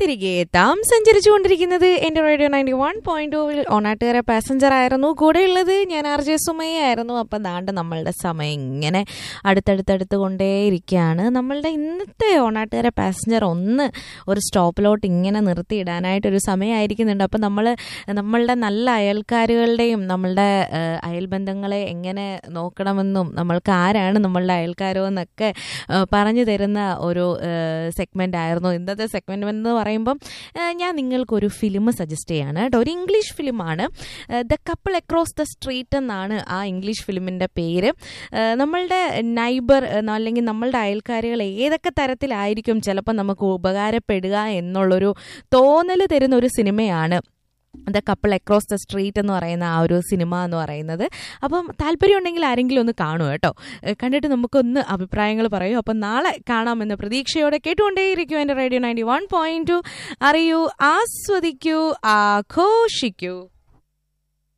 തിരികെ എത്താം സഞ്ചരിച്ചുകൊണ്ടിരിക്കുന്നത് എൻ്റെ റേഡിയോ നയൻറ്റി വൺ പോയിന്റ് ടൂവിൽ ഓണാട്ടുകാരെ പാസഞ്ചർ ആയിരുന്നു കൂടെയുള്ളത് ഞാൻ ആർ ജെ സുമയായിരുന്നു അപ്പം ദാണ്ട് നമ്മളുടെ സമയം ഇങ്ങനെ അടുത്തടുത്തടുത്ത് കൊണ്ടേയിരിക്കുകയാണ് നമ്മളുടെ ഇന്നത്തെ ഓണാട്ടുകാരെ പാസഞ്ചർ ഒന്ന് ഒരു സ്റ്റോപ്പിലോട്ട് ഇങ്ങനെ നിർത്തിയിടാനായിട്ടൊരു സമയമായിരിക്കുന്നുണ്ട് അപ്പം നമ്മൾ നമ്മളുടെ നല്ല അയൽക്കാരുകളുടെയും നമ്മളുടെ ആ, അയൽബന്ധങ്ങളെ എങ്ങനെ നോക്കണമെന്നും നമ്മൾക്ക് ആരാണ് നമ്മളുടെ അയൽക്കാരോ എന്നൊക്കെ ആ, പറഞ്ഞു തരുന്ന ഒരു സെഗ്മെൻ്റ് ആയിരുന്നു ഇന്നത്തെ സെഗ്മെൻ്റ് എന്ന് പറയുമ്പം ആ, ഞാൻ നിങ്ങൾക്കൊരു ഫിലിം സജസ്റ്റ് ചെയ്യാണ് കേട്ടോ ഒരു ഇംഗ്ലീഷ് ഫിലിമാണ് the couple across the street എന്നാണ് ആ ഇംഗ്ലീഷ് ഫിലിമിൻ്റെ പേര് ആ, നമ്മളുടെ നൈബർ അല്ലെങ്കിൽ നമ്മളുടെ അയൽക്കാരുകൾ ഏതൊക്കെ തരത്തിലായിരിക്കും ചിലപ്പോൾ നമുക്ക് ഉപകാരപ്പെടുക എന്നുള്ളൊരു തോന്നൽ തരുന്ന ഒരു സിനിമയാണ് the couple across the street എന്ന് പറയുന്ന ആ ഒരു സിനിമ എന്ന് പറയുന്നത് അപ്പം താല്പര്യമുണ്ടെങ്കിൽ ആരെങ്കിലും ഒന്ന് കാണൂ കേട്ടോ ഏഹ് കണ്ടിട്ട് നമുക്കൊന്ന് അഭിപ്രായങ്ങൾ പറയൂ അപ്പം നാളെ കാണാമെന്ന പ്രതീക്ഷയോടെ കേട്ടുകൊണ്ടേയിരിക്കും എൻ്റെ radio ninety one point two അറിയൂ ആസ്വദിക്കൂ ആഘോഷിക്കൂ